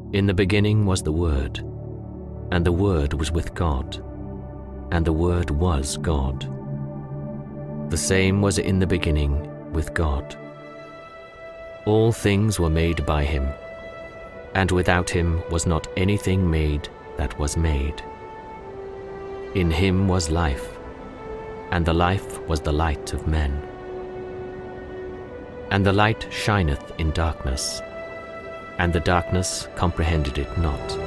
In the beginning was the Word, and the Word was with God, and the Word was God. The same was in the beginning with God. All things were made by him, and without him was not anything made that was made. In him was life, and the life was the light of men. And the light shineth in darkness, and the darkness comprehended it not.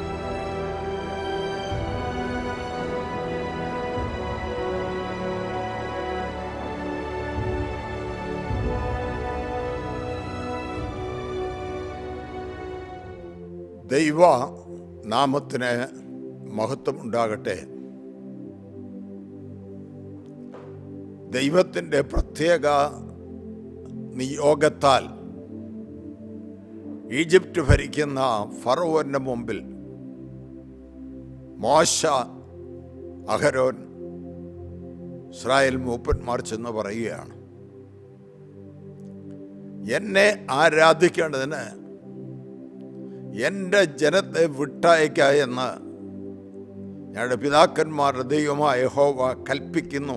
ദൈവ നാമത്തിന് മഹത്വമുണ്ടാകട്ടെ ദൈവത്തിൻ്റെ പ്രത്യേക നിയോഗത്താൽ Egypt ഭരിക്കുന്ന ഫറവോന്റെ മുമ്പിൽ മോശ അഹരോൻ Israel മൂപ്പന്മാർ ചെന്ന് പറയുകയാണ് എന്നെ ആരാധിക്കേണ്ടതിന് എൻ്റെ ജനത്തെ വിട്ടയക്ക എന്ന് ഞങ്ങളുടെ പിതാക്കന്മാരുടെ ദൈവമായ യഹോവ കൽപ്പിക്കുന്നു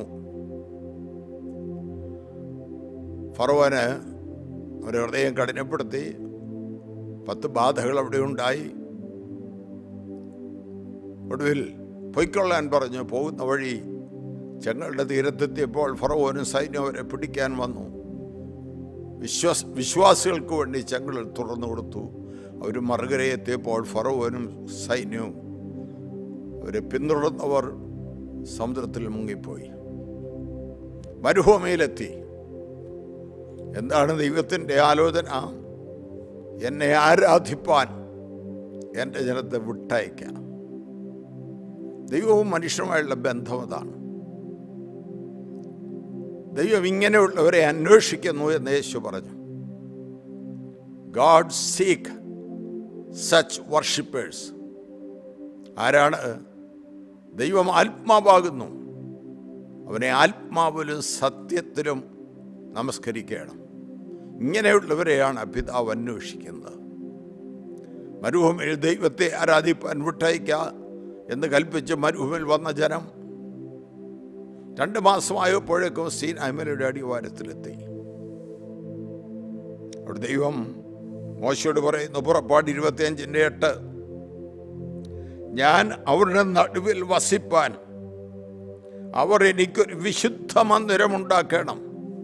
ഫറവന് ഒരു ഹൃദയം കഠിനപ്പെടുത്തി പത്ത് ബാധകൾ അവിടെ ഉണ്ടായി ഒടുവിൽ പൊയ്ക്കൊള്ളാൻ പറഞ്ഞു പോകുന്ന വഴി ചെങ്ങളുടെ തീരത്തെത്തിയപ്പോൾ ഫറവോനും സൈന്യം അവരെ പിടിക്കാൻ വന്നു വിശ്വാസ വിശ്വാസികൾക്ക് വേണ്ടി ചെങ്ങളിൽ തുറന്നു കൊടുത്തു അവർ മറുകരയെത്തിയപ്പോൾ ഫറവോനും സൈന്യവും അവരെ പിന്തുടർന്നവർ സമുദ്രത്തിൽ മുങ്ങിപ്പോയി മരുഭൂമിയിലെത്തി എന്താണ് ദൈവത്തിൻ്റെ ആലോചന എന്നെ ആരാധിപ്പാൻ എൻ്റെ ജനത്തെ വിട്ടയക്കാം ദൈവവും മനുഷ്യനുമായുള്ള ബന്ധം അതാണ് ദൈവം ഇങ്ങനെയുള്ളവരെ അന്വേഷിക്കുന്നു എന്ന് യേശു പറഞ്ഞു ഗാഡ് സീക്ക് സച്ച് വർഷിപ്പേഴ്സ് ആരാണ് ദൈവം ആത്മാവാകുന്നു അവനെ ആത്മാവിലും സത്യത്തിലും നമസ്കരിക്കണം ഇങ്ങനെയുള്ളവരെയാണ് പിതാവ് അന്വേഷിക്കുന്നത് മരുഭൂമിയിൽ ദൈവത്തെ ആരാധിപ്പാൻ വിട്ടയക്ക എന്ന് കൽപ്പിച്ച് മരുഭൂമിയിൽ വന്ന ജനം രണ്ട് മാസമായപ്പോഴേക്കും സീനായ്മലയുടെ അടിവാരത്തിലെത്തി അവിടെ ദൈവം മോശയോട് പറയുന്നു പുറപ്പാട് ഇരുപത്തിയഞ്ചിൻ്റെ എട്ട് ഞാൻ അവരുടെ നടുവിൽ വസിപ്പാൻ അവർ എനിക്കൊരു വിശുദ്ധ മന്ദിരം ഉണ്ടാക്കണം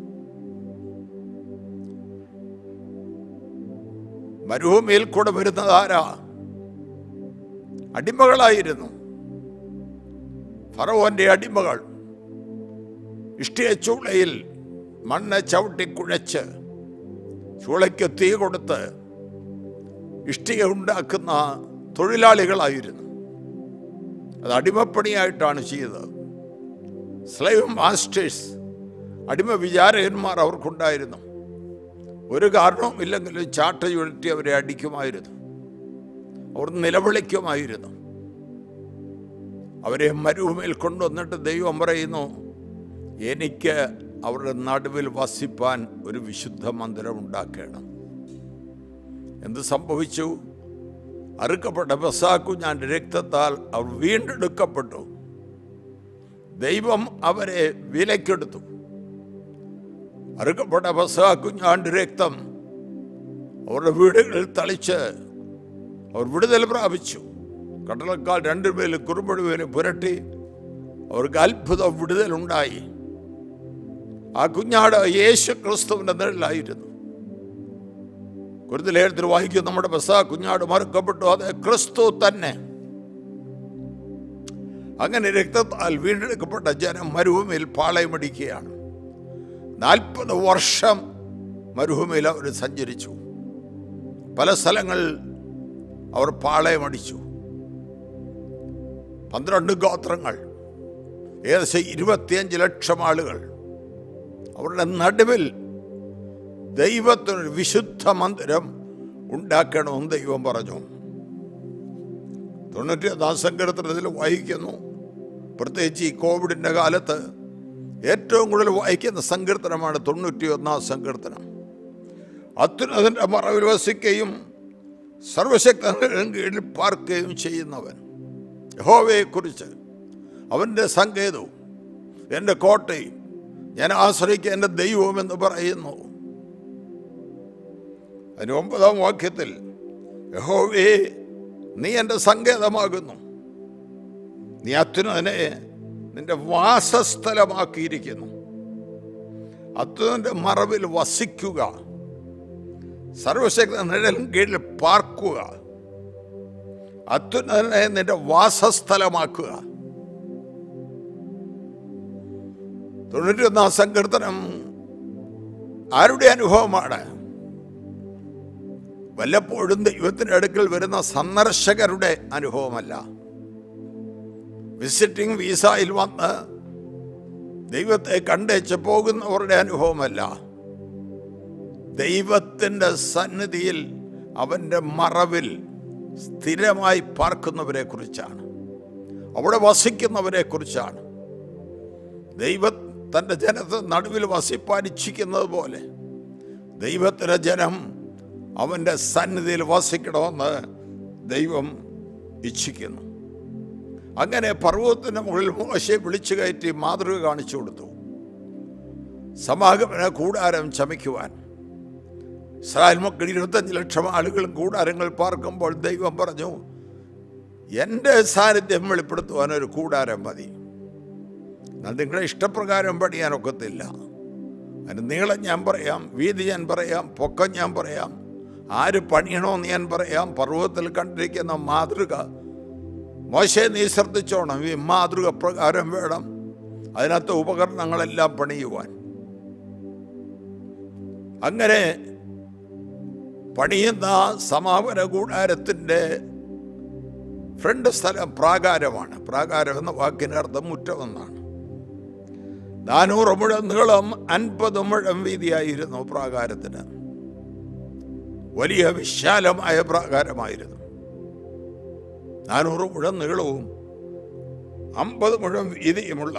മരുഭൂമിയിൽ കൂടെ വരുന്നത് ആരാ അടിമകളായിരുന്നു ഫറവോന്റെ അടിമകൾ ഇഷ്ടിയ ചൂളയിൽ മണ്ണ് ചവിട്ടി കുഴച്ച് ചൂളയ്ക്ക് തീ കൊടുത്ത് ഇഷ്ടിക ഉണ്ടാക്കുന്ന തൊഴിലാളികളായിരുന്നു അത് അടിമപ്പണിയായിട്ടാണ് ചെയ്തത് സ്ലൈവ് മാസ്റ്റേഴ്സ് അടിമ വിചാരകന്മാർ അവർക്കുണ്ടായിരുന്നു ഒരു കാരണവും ഇല്ലെങ്കിലും ചാട്ട ചുഴറ്റി അവരെ അടിക്കുമായിരുന്നു അവർ നിലവിളിക്കുമായിരുന്നു അവരെ മരുഭൂമിയിൽ കൊണ്ടുവന്നിട്ട് ദൈവം പറയുന്നു എനിക്ക് അവരുടെ നടുവിൽ വസിപ്പാൻ ഒരു വിശുദ്ധ മന്ദിരം ഉണ്ടാക്കണം എന്ത് സംഭവിച്ചു അറുക്കപ്പെട്ട ബസാക്കുഞ്ഞാൻ്റെ രക്തത്താൽ അവർ വീണ്ടെടുക്കപ്പെട്ടു ദൈവം അവരെ വിലക്കെടുത്തു അറുക്കപ്പെട്ട ബസാക്കുഞ്ഞാൻ്റെ രക്തം അവരുടെ വീടുകളിൽ തളിച്ച് അവർ വിടുതൽ പ്രാപിച്ചു കടലക്കാൽ രണ്ടുപേരും കുറുമ്പഴുവേലും പുരട്ടി അവർക്ക് അത്ഭുത വിടുതലുണ്ടായി ആ കുഞ്ഞാട് യേശു ക്രിസ്തുവിന്റെ നിഴലായിരുന്നു കുരുതലേഖത്തിൽ വായിക്കും നമ്മുടെ ബസ കുഞ്ഞാട് മറുക്കപ്പെട്ടു അത് ക്രിസ്തു തന്നെ അങ്ങനെ രക്തത്താൽ വീണ്ടെടുക്കപ്പെട്ട ജനം മരുഭൂമിയിൽ പാളയമടിക്കുകയാണ് നാൽപ്പത് വർഷം മരുഭൂമിയിൽ അവർ സഞ്ചരിച്ചു പല സ്ഥലങ്ങളിൽ അവർ പാളയമടിച്ചു പന്ത്രണ്ട് ഗോത്രങ്ങൾ ഏകദേശം ഇരുപത്തിയഞ്ച് ലക്ഷം ആളുകൾ അവരുടെ നടുവിൽ ദൈവത്തിനൊരു വിശുദ്ധ മന്ദിരം ഉണ്ടാക്കണമെന്ന് ദൈവം പറഞ്ഞു തൊണ്ണൂറ്റി ഒന്നാം സങ്കീർത്തനത്തിൽ വായിക്കുന്നു പ്രത്യേകിച്ച് ഈ കോവിഡിൻ്റെ കാലത്ത് ഏറ്റവും കൂടുതൽ വായിക്കുന്ന സങ്കീർത്തനമാണ് തൊണ്ണൂറ്റി ഒന്നാം സങ്കീർത്തനം അത്യുന്നതിൻ്റെ മറവിൽ വസിക്കുകയും സർവശക്തനും കീഴിൽ പാർക്കുകയും ചെയ്യുന്നവൻ യഹോവയെക്കുറിച്ച് അവൻ്റെ സങ്കേതവും എൻ്റെ കോട്ടയും ഞാൻ ആശ്രയിക്കുക എൻ്റെ ദൈവമെന്ന് പറയുന്നു അതിന് ഒമ്പതാം വാക്യത്തിൽ യഹോവേ നീ എൻ്റെ സങ്കേതമാകുന്നു നീ അത്യുനനെ നിന്റെ വാസസ്ഥലമാക്കിയിരിക്കുന്നു അത്യുനന്റെ മറവിൽ വസിക്കുക സർവശക്ത നിഴലും കീഴിൽ പാർക്കുക അത്യുനനെ നിന്റെ വാസസ്ഥലമാക്കുക തൊണ്ണൂറ്റൊന്നാം സങ്കീർത്തനം ആരുടെ അനുഭവമാണ് വല്ലപ്പോഴും ദൈവത്തിൻ്റെ അടുക്കൽ വരുന്ന സന്ദർശകരുടെ അനുഭവമല്ല വിസിറ്റിംഗ് വീസയിൽ വന്ന് ദൈവത്തെ കണ്ടേച്ച് പോകുന്നവരുടെ അനുഭവമല്ല ദൈവത്തിൻ്റെ സന്നിധിയിൽ അവൻ്റെ മറവിൽ സ്ഥിരമായി പാർക്കുന്നവരെ കുറിച്ചാണ് അവിടെ വസിക്കുന്നവരെ കുറിച്ചാണ് ദൈവ തൻ്റെ ജനത്തെ നടുവിൽ വസിപ്പാൻ ഇച്ഛിക്കുന്നത് പോലെ ദൈവത്തിൻ്റെ ജനം അവൻ്റെ സന്നിധിയിൽ വസിക്കണമെന്ന് ദൈവം ഇച്ഛിക്കുന്നു അങ്ങനെ പർവ്വതത്തിന് മുകളിൽ മോശയെ വിളിച്ചു കയറ്റി മാതൃക കാണിച്ചു കൊടുത്തു സമാഗമന കൂടാരം ചമയ്ക്കുവാൻ ഇസ്രായേൽ മക്കൾ ഇരുപത്തഞ്ച് ലക്ഷം ആളുകൾ കൂടാരങ്ങൾ പാർക്കുമ്പോൾ ദൈവം പറഞ്ഞു എൻ്റെ സാന്നിധ്യം വെളിപ്പെടുത്തുവാൻ ഒരു കൂടാരം മതി എന്നാൽ നിങ്ങളുടെ ഇഷ്ടപ്രകാരം പണിയാൻ ഒക്കത്തില്ല അതിന് നീളം ഞാൻ പറയാം വീതി ഞാൻ പറയാം പൊക്കം ഞാൻ പറയാം ആര് പണിയണമെന്ന് ഞാൻ പറയാം പർവ്വതത്തിൽ കണ്ടിരിക്കുന്ന മാതൃക മോശയെ നീ ശ്രദ്ധിച്ചോണം ഈ മാതൃക പ്രകാരം വേണം അതിനകത്ത് ഉപകരണങ്ങളെല്ലാം പണിയുവാൻ അങ്ങനെ പണിയുന്ന സമാപന കൂടാരത്തിൻ്റെ ഫ്രണ്ട് സ്ഥലം പ്രാകാരമാണ് പ്രാകാരം എന്ന വാക്കിന് അർത്ഥം മുറ്റമെന്നാണ് നാനൂറ് മുഴം നീളം അൻപത് മുഴം വീതിയായിരുന്നു പ്രാകാരത്തിന് വലിയ വിശാലമായ പ്രാകാരമായിരുന്നു നാനൂറ് മുഴം നീളവും അമ്പത് മുഴം വീതിയുമുള്ള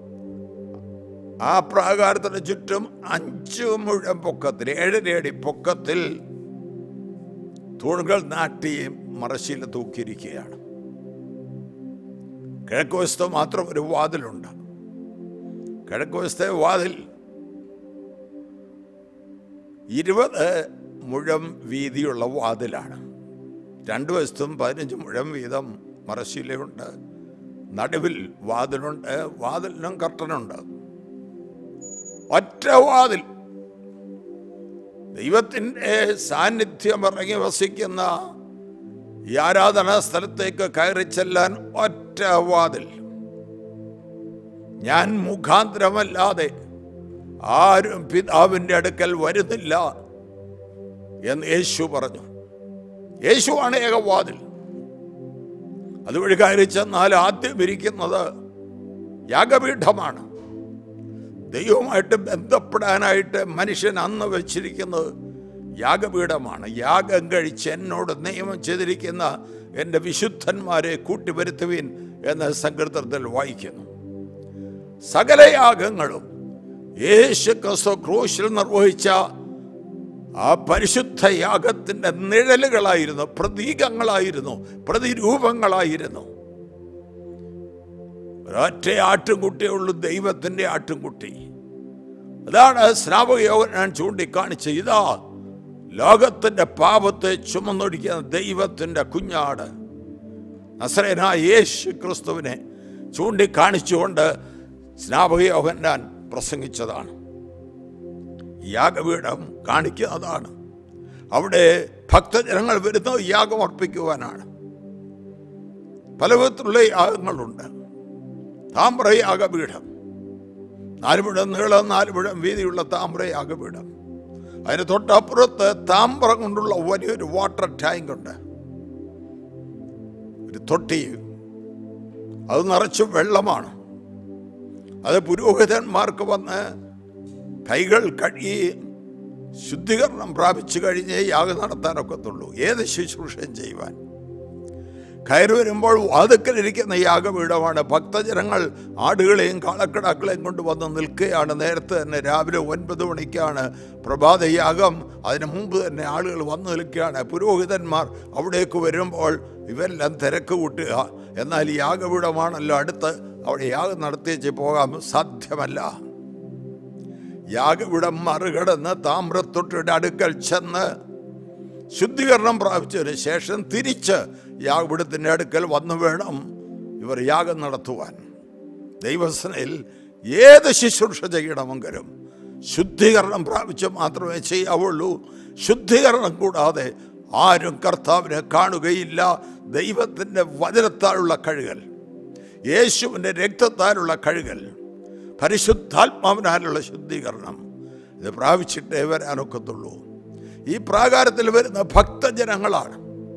ആ പ്രാകാരത്തിന് ചുറ്റും അഞ്ച് മുഴം പൊക്കത്തിൽ ഏഴര അടി പൊക്കത്തിൽ തൂണുകൾ നാട്ടി മറശ്ശീല തൂക്കിയിരിക്കുകയാണ് കിഴക്ക് വശത്ത് മാത്രം ഒരു വാതിലുണ്ട് കിഴക്ക് വശത്തെ വാതിൽ ഇരുപത് മുഴം വീതിയുള്ള വാതിലാണ് രണ്ട് വശത്തും പതിനഞ്ച് മുഴം വീതം മറശ്ശീലയുണ്ട് നടുവിൽ വാതിലുണ്ട് വാതിലിനും കർട്ടനുണ്ട് ഒറ്റ വാതിൽ ദൈവത്തിൻ്റെ സാന്നിധ്യം ഇറങ്ങി വസിക്കുന്ന ഈ ആരാധനാ സ്ഥലത്തേക്ക് കയറി ചെല്ലാൻ ഒറ്റ വാതിൽ ഞാൻ മുഖാന്തരമല്ലാതെ ആരും പിതാവിൻ്റെ അടുക്കൽ വരുന്നില്ല എന്ന് യേശു പറഞ്ഞു യേശുവാണ് ഏകവാതിൽ അതുവഴി കയറി ചെന്നാൽ ആദ്യം ഇരിക്കുന്നത് യാഗപീഠമാണ് ദൈവവുമായിട്ട് ബന്ധപ്പെടാനായിട്ട് മനുഷ്യൻ അന്ന് വെച്ചിരിക്കുന്നത് യാഗപീഠമാണ് യാഗം കഴിച്ച് എന്നോട് നിയമം ചെയ്തിരിക്കുന്ന എൻ്റെ വിശുദ്ധന്മാരെ കൂട്ടിവരുത്തുവീൻ എന്ന സങ്കീർത്തനത്തിൽ വായിക്കുന്നു സകല യാഗങ്ങളും യേശു ക്രിസ്തു ക്രൂശിൽ നിർവഹിച്ച ആ പരിശുദ്ധ യാഗത്തിൻ്റെ നിഴലുകളായിരുന്നു പ്രതീകങ്ങളായിരുന്നു പ്രതിരൂപങ്ങളായിരുന്നു ഒരൊറ്റ ആട്ടുംകുട്ടിയേ ഉള്ളൂ ദൈവത്തിൻ്റെ ആട്ടുംകുട്ടി അതാണ് സ്നാപകയോഗം ഞാൻ ചൂണ്ടിക്കാണിച്ച ഇതാ ലോകത്തിൻ്റെ പാപത്തെ ചുമന്നൊടിക്കുന്ന ദൈവത്തിൻ്റെ കുഞ്ഞാട് നസ്രേനായ യേശു ക്രിസ്തുവിനെ ചൂണ്ടിക്കാണിച്ചുകൊണ്ട് സ്നാപകയോഗൻ ഞാൻ പ്രസംഗിച്ചതാണ് യാഗപീഠം കാണിക്കുന്നതാണ് അവിടെ ഭക്തജനങ്ങൾ വരുന്നത് യാഗം അർപ്പിക്കുവാനാണ് പല വിധത്തിലുള്ള യാഗങ്ങളുണ്ട് താമ്ര യാഗപീഠം നാല് മുഴം നീളം നാല് മുഴം വീതിയുള്ള താമ്ര യാഗപീഠം അതിന് തൊട്ടപ്പുറത്ത് താമ്ര കൊണ്ടുള്ള വലിയൊരു വാട്ടർ ടാങ്ക് ഉണ്ട് ഒരു തൊട്ടി അത് നിറച്ച് വെള്ളമാണ് അത് പുരോഹിതന്മാർക്ക് വന്ന് കൈകൾ കഴുകി ശുദ്ധീകരണം പ്രാപിച്ചു കഴിഞ്ഞേ യാഗം നടത്താനൊക്കത്തുള്ളൂ ഏത് ശുശ്രൂഷയും ചെയ്യുവാൻ കയറി വരുമ്പോൾ വാതുക്കലിരിക്കുന്ന യാഗപീഠമാണ് ഭക്തജനങ്ങൾ ആടുകളെയും കാളക്കിടാക്കളെയും കൊണ്ട് വന്ന് നിൽക്കുകയാണ് നേരത്തെ തന്നെ രാവിലെ ഒൻപത് മണിക്കാണ് പ്രഭാതയാഗം അതിന് മുമ്പ് തന്നെ ആളുകൾ വന്നു നിൽക്കുകയാണ് പുരോഹിതന്മാർ അവിടേക്ക് വരുമ്പോൾ ഇവരെല്ലാം തിരക്ക് കൂട്ടുക എന്നാൽ ഈ യാഗപീഠമാണല്ലോ അടുത്ത് അവിടെ യാഗം നടത്തിയേച്ച് പോകാൻ സാധ്യമല്ല യാഗപീഠം മറികടന്ന് താമ്രത്തൊട്ടിയുടെ അടുക്കൽ ചെന്ന് ശുദ്ധീകരണം പ്രാപിച്ചതിന് ശേഷം തിരിച്ച് യാഗപീഠത്തിൻ്റെ അടുക്കൽ വന്നു വേണം ഇവർ യാഗം നടത്തുവാൻ ദൈവസനയിൽ ഏത് ശുശ്രൂഷ ചെയ്യണമെങ്കിലും ശുദ്ധീകരണം പ്രാപിച്ച് മാത്രമേ ചെയ്യാവുള്ളൂ ശുദ്ധീകരണം കൂടാതെ ആരും കർത്താവിനെ കാണുകയില്ല ദൈവത്തിൻ്റെ വചനത്താലുള്ള കഴുകൽ യേശുവിൻ്റെ രക്തത്താലുള്ള കഴുകൽ പരിശുദ്ധാത്മാവിനാലുള്ള ശുദ്ധീകരണം ഇത് പ്രാപിച്ചിട്ടേ വരാനൊക്കത്തുള്ളൂ ഈ പ്രാകാരത്തിൽ വരുന്ന ഭക്തജനങ്ങളാണ്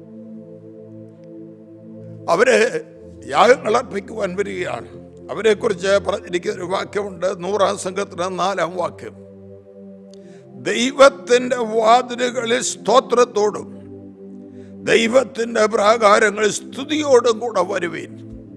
അവര് യാഗങ്ങൾ അർപ്പിക്കുവാൻ വരികയാണ് അവരെക്കുറിച്ച് പറഞ്ഞിരിക്കുന്ന ഒരു വാക്യമുണ്ട് നൂറാം സംഘത്തിന് നാലാം വാക്യം ദൈവത്തിൻ്റെ വാതിലുകളിൽ സ്തോത്രത്തോടും ദൈവത്തിൻ്റെ പ്രാകാരങ്ങളിൽ സ്തുതിയോടും കൂടെ വരുവീൻ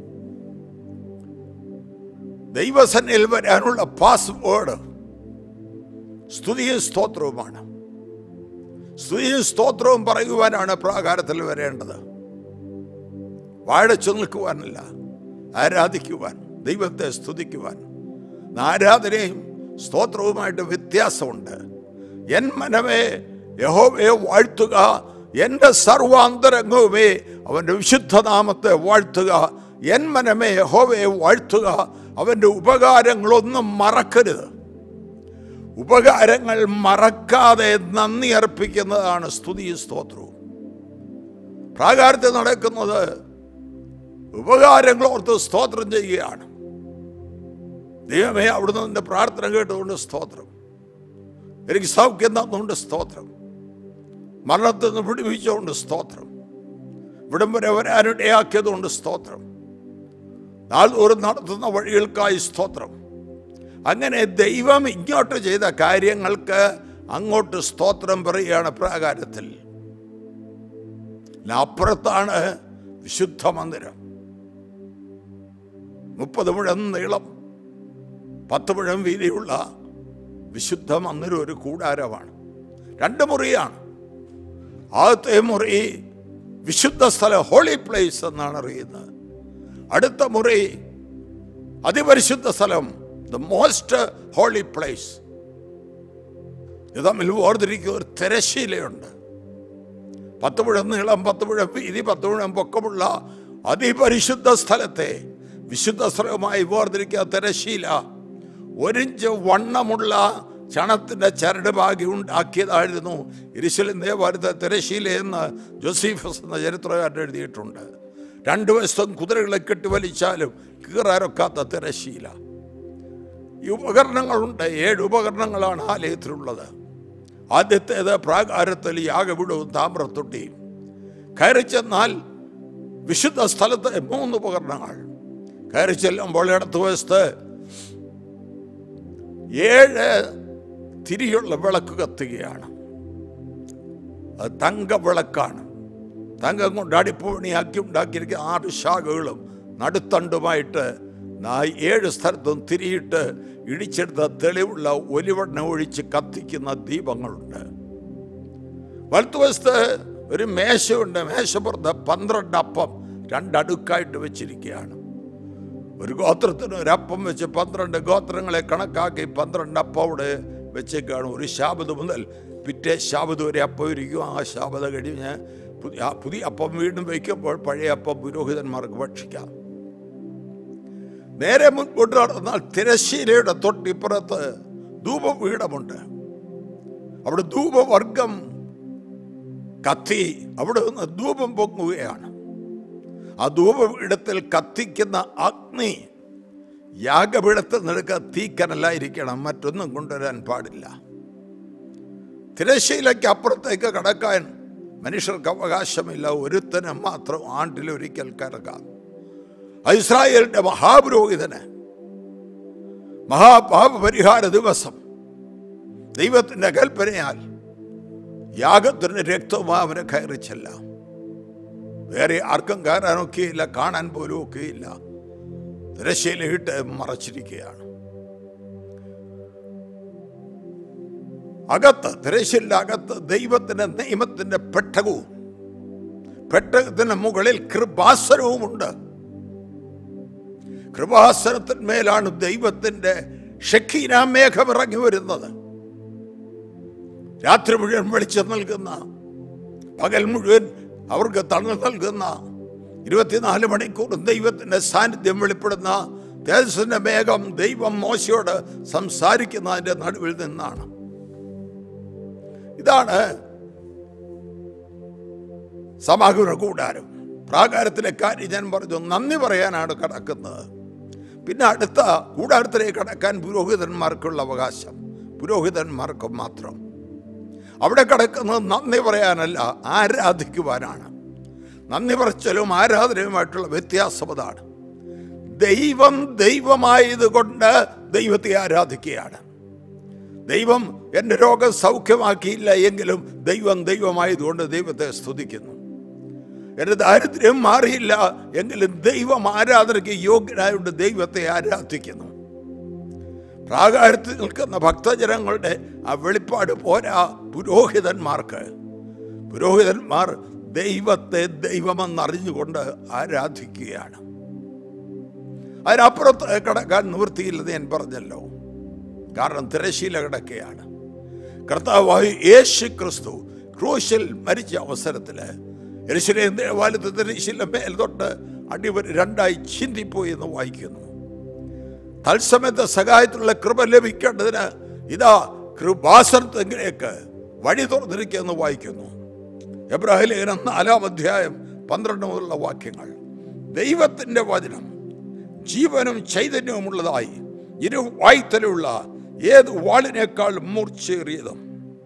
ദൈവസന്നയിൽ വരാനുള്ള പാസ്വേഡ് സ്തുതിയും സ്തോത്രവുമാണ് സ്തുതിയും സ്തോത്രവും പറയുവാനാണ് പ്രാകാരത്തിൽ വരേണ്ടത് വാഴച്ചു നിൽക്കുവാനല്ല ആരാധിക്കുവാൻ ദൈവത്തെ സ്തുതിക്കുവാൻ ആരാധനയും സ്തോത്രവുമായിട്ട് വ്യത്യാസമുണ്ട് എൻ മനമേ യഹോവയെ വാഴ്ത്തുക എൻ്റെ സർവാന്തരംഗവുമേ അവൻ്റെ വിശുദ്ധനാമത്തെ വാഴ്ത്തുക എൻ മനമേ യഹോവയെ വാഴ്ത്തുക അവൻ്റെ ഉപകാരങ്ങളൊന്നും മറക്കരുത് ഉപകാരങ്ങൾ മറക്കാതെ നന്ദി അർപ്പിക്കുന്നതാണ് സ്തുതിയും സ്തോത്രവും പ്രാകാരത്തിൽ നടക്കുന്നത് ഉപകാരങ്ങളോർത്ത് സ്തോത്രം ചെയ്യുകയാണ് ദൈവമേ അവിടുന്ന് നിന്റെ പ്രാർത്ഥന കേട്ടുകൊണ്ട് സ്തോത്രം എനിക്ക് സൗഖ്യം തന്നുകൊണ്ട് സ്തോത്രം മരണത്തിൽ നിന്ന് പിടിപ്പിച്ചുകൊണ്ട് സ്തോത്രം ഇവിടം വരെ വരാനിടയാക്കിയതുകൊണ്ട് സ്തോത്രം നാൾതോറും നടത്തുന്ന വഴികൾക്കായി സ്തോത്രം അങ്ങനെ ദൈവം ഇങ്ങോട്ട് ചെയ്ത കാര്യങ്ങൾക്ക് അങ്ങോട്ട് സ്തോത്രം പറയുകയാണ് പ്രാകാരത്തിൽ അപ്പുറത്താണ് വിശുദ്ധ മന്ദിരം മുപ്പത് മുഴം നീളം പത്ത് മുഴം വീതിയുള്ള വിശുദ്ധ മന്ദിരം ഒരു കൂടാരമാണ് രണ്ട് മുറിയാണ് ആദ്യത്തെ മുറി വിശുദ്ധ സ്ഥലം ഹോളി പ്ലേസ് എന്നാണ് അറിയുന്നത് അടുത്ത മുറി അതിപരിശുദ്ധ സ്ഥലം ദ മോസ്റ്റ് ഹോളി പ്ലേസ് ഇത് തമ്മിൽ വേർതിരിക്കുന്ന ഒരു തിരശീലയുണ്ട് പത്ത് മുഴം നീളം പത്ത് മുഴം വീതി പത്ത് മുഴം പൊക്കമുള്ള അതിപരിശുദ്ധ സ്ഥലത്തെ വിശുദ്ധ സ്ഥലമായി വേർതിരിക്കുന്ന തിരശീല ഒരിഞ്ച് വണ്ണമുള്ള ചണത്തിൻ്റെ ചരട് ഭാഗി ഉണ്ടാക്കിയതായിരുന്നു ഇരിശലിൻ ദേവാലയത്തെ തിരശീല എന്ന് ജോസീഫസ് എന്ന ചരിത്രകാരൻ എഴുതിയിട്ടുണ്ട് രണ്ടു വശത്തും കുതിരകളെ കെട്ടിവലിച്ചാലും കീറാരൊക്കാത്ത തിരശീല ഈ ഉപകരണങ്ങളുണ്ട് ഏഴ് ഉപകരണങ്ങളാണ് ആലയത്തിലുള്ളത് ആദ്യത്തേത് പ്രാകാരത്തിൽ യാഗവിടവും താമ്രത്തൊട്ടിയും കയറി ചെന്നാൽ വിശുദ്ധ സ്ഥലത്തെ മൂന്ന് ഉപകരണങ്ങൾ കയറി ചെല്ലുമ്പോൾ ഇടത്ത് വശത്ത് ഏഴ് തിരിയുള്ള വിളക്ക് കത്തുകയാണ് അത് തങ്ക വിളക്കാണ് തങ്കം കൊണ്ട് അടിപ്പണിയാക്കി ഉണ്ടാക്കിയിരിക്കുന്ന ആറ് ശാഖകളും നടുത്തണ്ടുമായിട്ട് നാ- ഏഴ് സ്ഥലത്തും തിരിയിട്ട് ഇടിച്ചെടുത്ത തെളിവുള്ള ഒലിവെണ്ണ ഒഴിച്ച് കത്തിക്കുന്ന ദീപങ്ങളുണ്ട് വലത്തുവശത്ത് ഒരു മേശയുണ്ട് മേശപ്പുറത്ത് പന്ത്രണ്ട് അപ്പം രണ്ടടുക്കായിട്ട് വെച്ചിരിക്കുകയാണ് ഒരു ഗോത്രത്തിന് ഒരു അപ്പം വെച്ച് പന്ത്രണ്ട് ഗോത്രങ്ങളെ കണക്കാക്കി പന്ത്രണ്ട് അപ്പം അവിടെ വെച്ചേക്കാണ് ഒരു ശാബത് മുതൽ പിറ്റേ ശാബത് വരെ അപ്പം ഇരിക്കും ആ ശാബത കഴിഞ്ഞ് പുതിയ ആ പുതിയ അപ്പം വീണ്ടും വയ്ക്കുമ്പോൾ പഴയ അപ്പം പുരോഹിതന്മാർക്ക് ഭക്ഷിക്കാം നേരെ മുൻപോട്ട് നടന്നാൽ തിരശ്ശീലയുടെ തൊട്ടിപ്പുറത്ത് ധൂപപീഠമുണ്ട് അവിടെ ധൂപവർഗം കത്തി അവിടെ നിന്ന് ധൂപം പൊങ്ങുകയാണ് ആ ധൂപപീഠത്തിൽ കത്തിക്കുന്ന അഗ്നി യാഗപീഠത്തിൽ നിൽക്കുക തീക്കനലായിരിക്കണം മറ്റൊന്നും കൊണ്ടുവരാൻ പാടില്ല തിരശ്ശീലയ്ക്ക് അപ്പുറത്തേക്ക് കടക്കാൻ മനുഷ്യർക്ക് അവകാശമില്ല ഒരുത്തന് മാത്രം ആണ്ടിലൊരിക്കൽ കറക്കാം അത് ഇസ്രായേലിന്റെ മഹാപുരോഹിതന് മഹാപാപപരിഹാര ദിവസം ദൈവത്തിന്റെ കൽപ്പനയാൽ യാഗത്തിന് രക്തവും അവന് കയറി ചെല്ലാം വേറെ ആർക്കും കയറാനൊക്കെയില്ല കാണാൻ പോലും ഒക്കെയില്ല തിരശ്ശീലയിട്ട് മറച്ചിരിക്കുകയാണ് അകത്ത് തിരശ്ശീലിന്റെ അകത്ത് ദൈവത്തിന്റെ നിയമത്തിന്റെ പെട്ടകവും പെട്ടകത്തിന് മുകളിൽ കൃപാസനവുമുണ്ട് കൃപാസനത്തിന്മേലാണ് ദൈവത്തിന്റെ ഷക്കീന മേഘം ഇറങ്ങി വരുന്നത് രാത്രി മുഴുവൻ വെളിച്ചം നൽകുന്ന പകൽ മുഴുവൻ അവർക്ക് തണൽ നൽകുന്ന ഇരുപത്തിനാല് മണിക്കൂർ ദൈവത്തിന്റെ സാന്നിധ്യം വെളിപ്പെടുന്ന തേജസ്സിന്റെ മേഘം ദൈവം മോശയോട് സംസാരിക്കുന്നതിന്റെ നടുവിൽ നിന്നാണ് ഇതാണ് സമാഗമന കൂടാരം പ്രാകാരത്തിലെ കാര്യം ഞാൻ പറഞ്ഞു നന്ദി പറയാനാണ് കടക്കുന്നത് പിന്നെ അടുത്ത കൂടാരത്തിലേക്ക് കടക്കാൻ പുരോഹിതന്മാർക്കുള്ള അവകാശം പുരോഹിതന്മാർക്ക് മാത്രം അവിടെ കിടക്കുന്നത് നന്ദി പറയാനല്ല ആരാധിക്കുവാനാണ് നന്ദി പറച്ചലും ആരാധനയുമായിട്ടുള്ള വ്യത്യാസം അതാണ് ദൈവം ദൈവമായതുകൊണ്ട് ദൈവത്തെ ആരാധിക്കുകയാണ് ദൈവം എൻ്റെ രോഗം സൗഖ്യമാക്കിയില്ല എങ്കിലും ദൈവം ദൈവമായതുകൊണ്ട് ദൈവത്തെ സ്തുതിക്കുന്നു എൻ്റെ ദാരിദ്ര്യം മാറിയില്ല എങ്കിലും ദൈവം ആരാധനയ്ക്ക് യോഗ്യനായതുകൊണ്ട് ദൈവത്തെ ആരാധിക്കുന്നു പ്രാകാരത്തിൽ നിൽക്കുന്ന ഭക്തജനങ്ങളുടെ ആ വെളിപ്പാട് പോരാ പുരോഹിതന്മാർക്ക് പുരോഹിതന്മാർ ദൈവത്തെ ദൈവമെന്നറിഞ്ഞുകൊണ്ട് ആരാധിക്കുകയാണ് അതിനപ്പുറത്ത് കിടക്കാൻ നിവൃത്തിയില്ലെന്ന് ഞാൻ പറഞ്ഞല്ലോ കാരണം തിരശീല കിടക്കുകയാണ് കർത്താവായി യേശു ക്രിസ്തു ക്രൂശിൽ മരിച്ച അവസരത്തിൽ യരിശിലേം ദേവാലയത്തിൽ തിരശീല മേൽ തൊട്ട് അടിവർ രണ്ടായി ചിന്തിപ്പോയി എന്ന് വായിക്കുന്നു തത്സമയത്ത് സഹായത്തിലുള്ള കൃപ ലഭിക്കേണ്ടതിന് ഇതാ കൃപാസനത്തിലേക്ക് വഴി തുറന്നിരിക്കുമെന്ന് വായിക്കുന്നു എബ്രാഹിം ലേഖനം നാലാം അധ്യായം പന്ത്രണ്ട് മുതലുള്ള വാക്യങ്ങൾ ദൈവത്തിൻ്റെ വചനം ജീവനും ചൈതന്യവുമുള്ളതായി ഇരു വായ്ത്തലുള്ള ഏത് വാളിനേക്കാൾ മൂർച്ചേറിയതും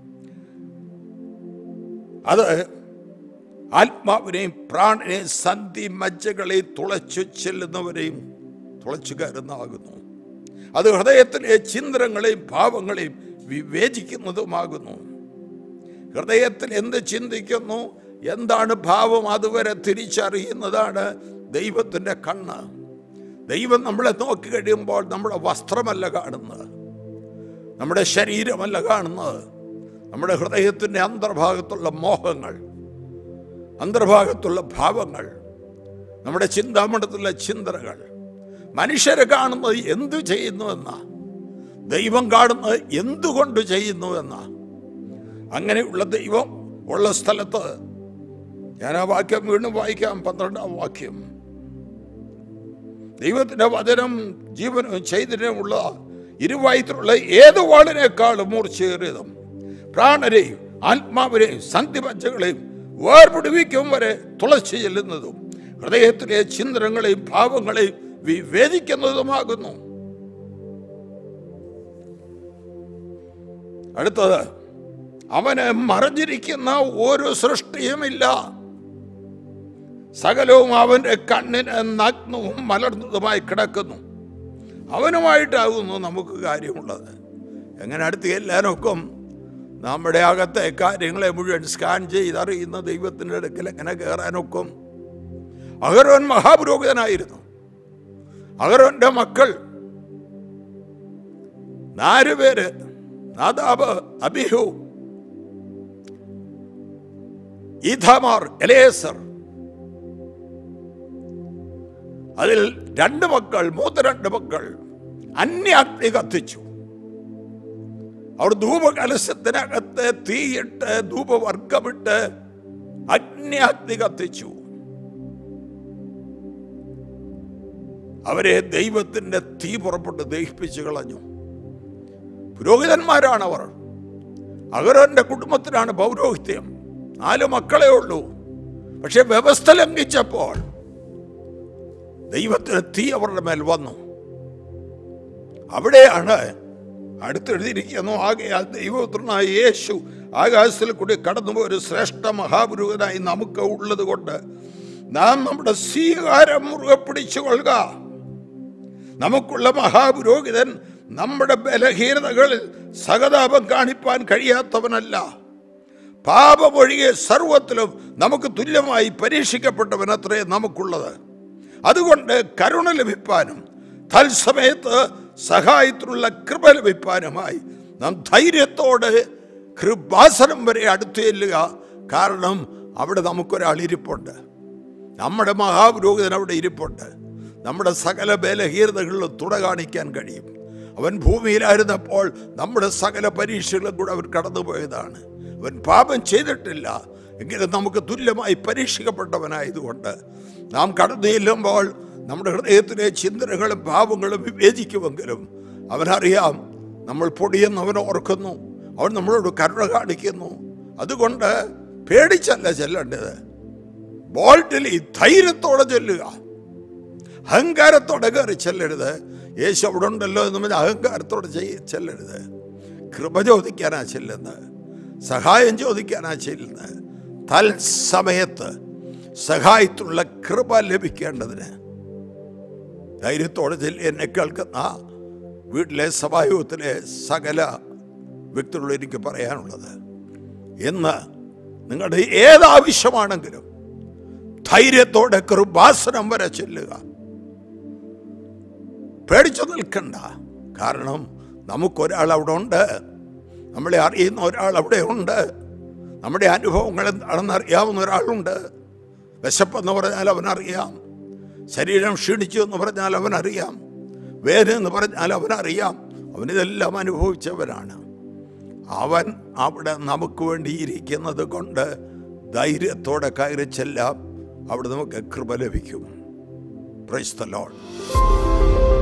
അത് ആത്മാവിനെയും പ്രാണനെയും സന്ധി മജ്ജകളെയും തുളച്ചു ചെല്ലുന്നവരെയും തുളച്ചു കയറുന്നതാകുന്നു അത് ഹൃദയത്തിലെ ചിന്തനങ്ങളെയും ഭാവങ്ങളെയും വിവേചിക്കുന്നതുമാകുന്നു ഹൃദയത്തിൽ എന്ത് ചിന്തിക്കുന്നു എന്താണ് ഭാവം അതുവരെ തിരിച്ചറിയുന്നതാണ് ദൈവത്തിൻ്റെ കണ്ണ് ദൈവം നമ്മളെ നോക്കി കഴിയുമ്പോൾ നമ്മുടെ വസ്ത്രമല്ല കാണുന്നത് നമ്മുടെ ശരീരമല്ല കാണുന്നത് നമ്മുടെ ഹൃദയത്തിൻ്റെ അന്തർഭാഗത്തുള്ള മോഹങ്ങൾ അന്തർഭാഗത്തുള്ള ഭാവങ്ങൾ നമ്മുടെ ചിന്താമണ്ഡലത്തിലുള്ള ചിന്തനകൾ മനുഷ്യരെ കാണുന്നത് എന്തു ചെയ്യുന്നുവെന്ന ദൈവം കാണുന്നത് എന്തുകൊണ്ട് ചെയ്യുന്നുവെന്ന അങ്ങനെയുള്ള ദൈവം ഉള്ള സ്ഥലത്ത് ഞാൻ ആ വാക്യം വീണ്ടും വായിക്കാം പന്ത്രണ്ടാം വാക്യം ദൈവത്തിന്റെ വചനം ജീവനും ചൈതന്യമുള്ള ഇരുവായത്തിലുള്ള ഏത് വാളിനേക്കാളും മൂർച്ചയേറിയതും പ്രാണരെയും ആത്മാവിനെയും സന്ധിപഞ്ചകളെയും വേർപിടിവിക്കും വരെ തുളച്ചു ചെല്ലുന്നതും ഹൃദയത്തിലെ ചിന്തനങ്ങളെയും ഭാവങ്ങളെയും വിവേചിക്കുന്നതുമാകുന്നു അടുത്തത് അവന് മറഞ്ഞിരിക്കുന്ന ഒരു സൃഷ്ടിയുമില്ല സകലവും അവന്റെ കണ്ണിന് നഗ്നവും മലർന്നതുമായി കിടക്കുന്നു അവനുമായിട്ടാകുന്നു നമുക്ക് കാര്യമുള്ളത് എങ്ങനെ അടുത്ത് എല്ലാനൊക്കും നമ്മുടെ അകത്തെ കാര്യങ്ങളെ മുഴുവൻ സ്കാൻ ചെയ്തറിയുന്ന ദൈവത്തിൻ്റെ അടുക്കൽ എങ്ങനെ കയറാനൊക്കും അഹരോൻ മഹാപുരോഹിതനായിരുന്നു അഹരോന്റെ മക്കൾ നാല് പേര് നാദാബ് അബിഹു ഈഥാമാർ എലേസർ അതിൽ രണ്ട് മക്കൾ മൂത്ത രണ്ട് മക്കൾ അന്യാഗ്നി കത്തിച്ചു അവർ ധൂപകലശത്തിനകത്ത് തീയിട്ട് ധൂപവർഗമിട്ട് അഗ്നിയാഗ്നി കത്തിച്ചു അവരെ ദൈവത്തിന്റെ തീ പുറപ്പെട്ട് ദഹിപ്പിച്ചു കളഞ്ഞു പുരോഹിതന്മാരാണ് അവർ അഗരന്റെ കുടുംബത്തിലാണ് പൗരോഹിത്യം നാല് മക്കളെ ഉള്ളൂ പക്ഷെ വ്യവസ്ഥ ലംഘിച്ചപ്പോൾ ദൈവത്തിന് തീ അവരുടെ മേൽ വന്നു അവിടെയാണ് അടുത്തെഴുതിയിരിക്കുന്നു ആകയാൽ ദൈവപുത്രനായ യേശു ആകാശത്തിൽ കൂടി കടന്നുപോയ ഒരു ശ്രേഷ്ഠ മഹാപുരോഹിതനായി നമുക്ക് ഉള്ളത് കൊണ്ട് നാം നമ്മുടെ സ്വീകാരം മുറുകെ പിടിച്ചുകൊള്ളുക നമുക്കുള്ള മഹാപുരോഹിതൻ നമ്മുടെ ബലഹീനതകളിൽ സഹതാപം കാണിപ്പാൻ കഴിയാത്തവനല്ല പാപമൊഴികെ സർവത്തിലും നമുക്ക് തുല്യമായി പരീക്ഷിക്കപ്പെട്ടവൻ അത്രേ നമുക്കുള്ളത് അതുകൊണ്ട് കരുണ ലഭിപ്പാനും തത്സമയത്ത് സഹായത്തിനുള്ള കൃപ ലഭിപ്പാനുമായി നാം ധൈര്യത്തോടെ കൃപാസനം വരെ അടുത്തു ചെല്ലുക കാരണം അവിടെ നമുക്കൊരാൾ ഇരിപ്പുണ്ട് നമ്മുടെ മഹാപുരോഹിതൻ അവിടെ ഇരിപ്പുണ്ട് നമ്മുടെ സകല ബലഹീനതകളിലും തുട കാണിക്കാൻ കഴിയും അവൻ ഭൂമിയിലായിരുന്നപ്പോൾ നമ്മുടെ സകല പരീക്ഷകളും കൂടെ അവൻ കടന്നുപോയതാണ് അവൻ പാപം ചെയ്തിട്ടില്ല എങ്കിലും നമുക്ക് തുല്യമായി പരീക്ഷിക്കപ്പെട്ടവനായതുകൊണ്ട് നാം കടന്നു ചെല്ലുമ്പോൾ നമ്മുടെ ഹൃദയത്തിലെ ചിന്തനകളും ഭാവങ്ങളും വിവേചിക്കുമെങ്കിലും അവനറിയാം നമ്മൾ പൊടിയെന്ന് അവൻ ഓർക്കുന്നു അവൻ നമ്മളോട് കരുണ കാണിക്കുന്നു അതുകൊണ്ട് പേടിച്ചല്ല ചെല്ലേണ്ടത് ബോൾട്ടിലി ധൈര്യത്തോടെ ചെല്ലുക അഹങ്കാരത്തോടെ കയറി ചെല്ലരുത് യേശു അവിടെ ഉണ്ടല്ലോ എന്ന് പറഞ്ഞാൽ അഹങ്കാരത്തോടെ ചെയ്യ ചെല്ലരുത് കൃപ ചോദിക്കാനാ ചെല്ലുന്നത് സഹായം ചോദിക്കാനാ ചെല്ലുന്നത് തൽസമയത്ത് സഹായത്തിനുള്ള കൃപ ലഭിക്കേണ്ടതിന് ധൈര്യത്തോടെ ചെല്ലി എന്നെ കേൾക്കുന്ന വീട്ടിലെ സഭായോഗത്തിലെ സകല വ്യക്തികളോട് എനിക്ക് പറയാനുള്ളത് ഇന്ന് നിങ്ങളുടെ ഏത് ആവശ്യമാണെങ്കിലും ധൈര്യത്തോടെ കൃപാസനം വരെ ചെല്ലുക പേടിച്ചു നിൽക്കണ്ട കാരണം നമുക്കൊരാൾ അവിടെ ഉണ്ട് നമ്മളെ അറിയുന്ന ഒരാൾ അവിടെ ഉണ്ട് നമ്മുടെ അനുഭവങ്ങൾ എന്താണെന്ന് അറിയാവുന്ന ഒരാളുണ്ട് വിശപ്പെന്ന് പറഞ്ഞാൽ അവനറിയാം ശരീരം ക്ഷീണിച്ചു എന്ന് പറഞ്ഞാൽ അവനറിയാം വേദന എന്ന് പറഞ്ഞാൽ അവനറിയാം അവനിതെല്ലാം അനുഭവിച്ചവനാണ് അവൻ അവിടെ നമുക്ക് വേണ്ടി ഇരിക്കുന്നത് കൊണ്ട് ധൈര്യത്തോടെ കയറി ചെല്ലാം അവിടെ നമുക്ക് കൃപ ലഭിക്കും പ്രൈസ് ദ ലോർഡ്